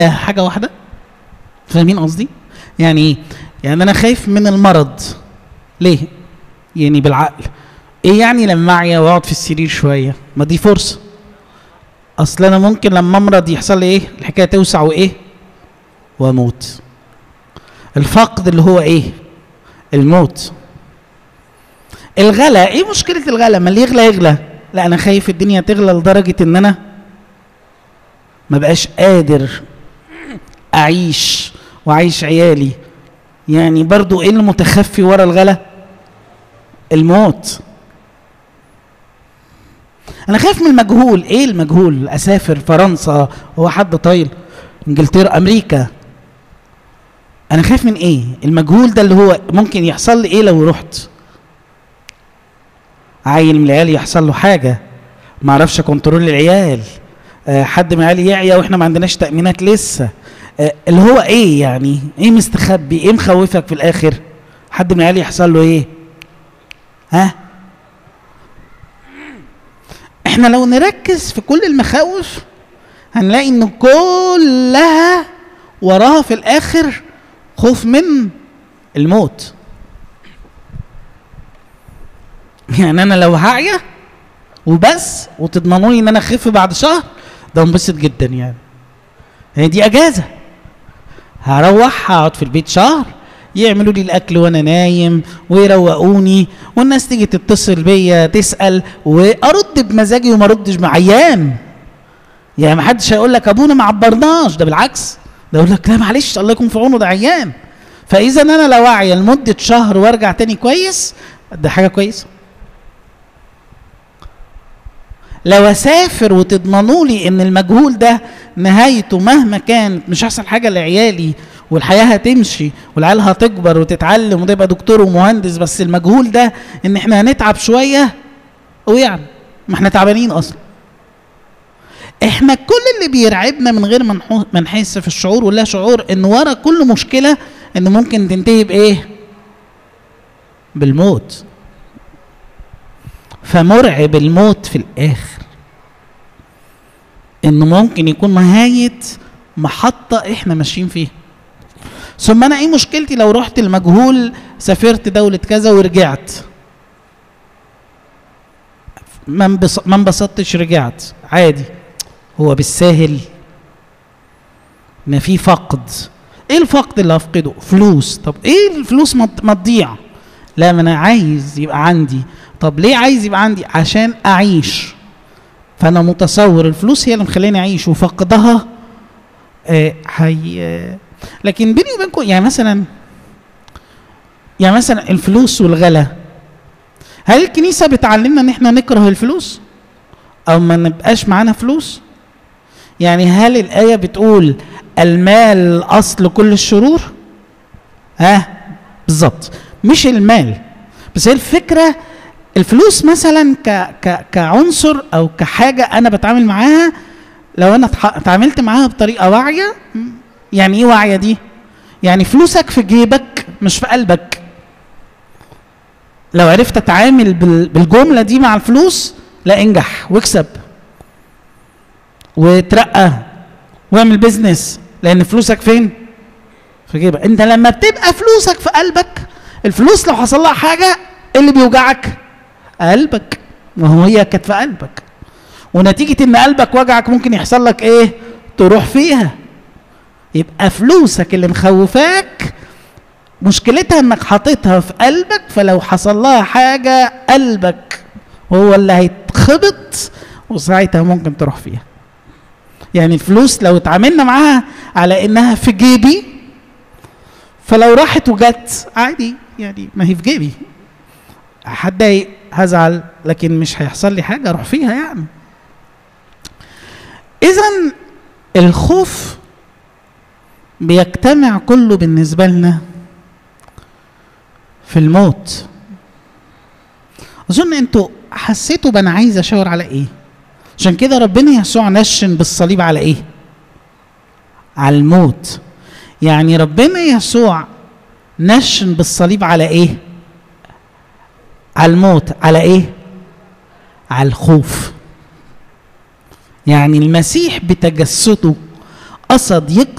آه، حاجه واحده فاهمين قصدي يعني ايه يعني انا خايف من المرض ليه يعني بالعقل ايه يعني لما اعيا واقعد في السرير شويه ما دي فرصه اصل انا ممكن لما امرض يحصل لي ايه الحكايه توسع وايه واموت الفقد اللي هو ايه الموت الغلا ايه مشكله الغلا ما اللي يغلى يغلى لا انا خايف الدنيا تغلى لدرجه ان انا ما بقاش قادر اعيش واعيش عيالي يعني برضو ايه المتخفي ورا الغلا الموت انا خايف من المجهول ايه المجهول اسافر فرنسا هو حد طايل انجلترا امريكا انا خايف من ايه المجهول ده اللي هو ممكن يحصل لي ايه لو رحت عيل من العيال يحصل له حاجه ما اعرفش كنترول العيال آه، حد من عيالي يعيا واحنا ما عندناش تامينات لسه آه، اللي هو ايه يعني ايه مستخبي ايه مخوفك في الاخر حد من عيالي يحصل له ايه ها احنا لو نركز في كل المخاوف هنلاقي ان كلها وراها في الاخر خوف من الموت يعني انا لو هعيا وبس وتضمنوا لي ان انا اخف بعد شهر ده انبسط جدا يعني هي دي اجازه هروح هقعد في البيت شهر يعملوا لي الاكل وانا نايم ويروقوني والناس تيجي تتصل بيا تسال وارد بمزاجي وما اردش بعيان يعني ما حدش هيقول لك ابونا ما عبرناش ده بالعكس ده يقول لك لا معلش الله يكون في عونه ده عيان فاذا انا لو اعيا لمده شهر وارجع تاني كويس ده حاجه كويسه لو اسافر وتضمنوا لي ان المجهول ده نهايته مهما كانت مش هيحصل حاجه لعيالي والحياه هتمشي والعيال هتكبر وتتعلم وتبقى دكتور ومهندس بس المجهول ده ان احنا هنتعب شويه ويعني ما احنا تعبانين اصلا احنا كل اللي بيرعبنا من غير ما نحو- ما نحس في الشعور ولا شعور ان ورا كل مشكله ان ممكن تنتهي بايه بالموت فمرعب الموت في الاخر انه ممكن يكون نهايه محطه احنا ماشيين فيها ثم انا ايه مشكلتي لو رحت المجهول سافرت دوله كذا ورجعت ما انبس- ما انبسطتش رجعت عادي هو بالساهل ما في فقد ايه الفقد اللي هفقده فلوس طب ايه الفلوس ما ما تضيع لا ما انا عايز يبقى عندي طب ليه عايز يبقى عندي عشان اعيش فانا متصور الفلوس هي اللي مخليني اعيش وفقدها آه حي آه لكن بيني وبينكم يعني مثلا يعني مثلا الفلوس والغلا هل الكنيسه بتعلمنا ان احنا نكره الفلوس او ما نبقاش معانا فلوس يعني هل الايه بتقول المال اصل كل الشرور ها بالظبط مش المال بس هي الفكره الفلوس مثلا ك ك كعنصر او كحاجه انا بتعامل معاها لو انا اتح- اتعاملت معاها بطريقه واعيه م، يعني ايه واعيه دي يعني فلوسك في جيبك مش في قلبك لو عرفت اتعامل بال- بالجمله دي مع الفلوس لا انجح واكسب وترقى واعمل بيزنس لان فلوسك فين في جيبك انت لما بتبقى فلوسك في قلبك الفلوس لو حصل لها حاجه إيه اللي بيوجعك قلبك ما هو هي كانت في قلبك ونتيجه ان قلبك وجعك ممكن يحصل لك ايه تروح فيها يبقى فلوسك اللي مخوفاك مشكلتها انك حاططها في قلبك فلو حصل لها حاجه قلبك هو اللي هيتخبط وساعتها ممكن تروح فيها يعني الفلوس لو اتعاملنا معاها على انها في جيبي فلو راحت وجت عادي يعني ما هي في جيبي هتضايق هزعل لكن مش هيحصل لي حاجه اروح فيها يعني اذا الخوف بيجتمع كله بالنسبه لنا في الموت اظن انتوا حسيتوا بانا عايز اشاور على ايه عشان كده ربنا يسوع نشن بالصليب على ايه على الموت يعني ربنا يسوع نشن بالصليب على ايه على الموت على ايه على الخوف يعني المسيح بتجسده قصد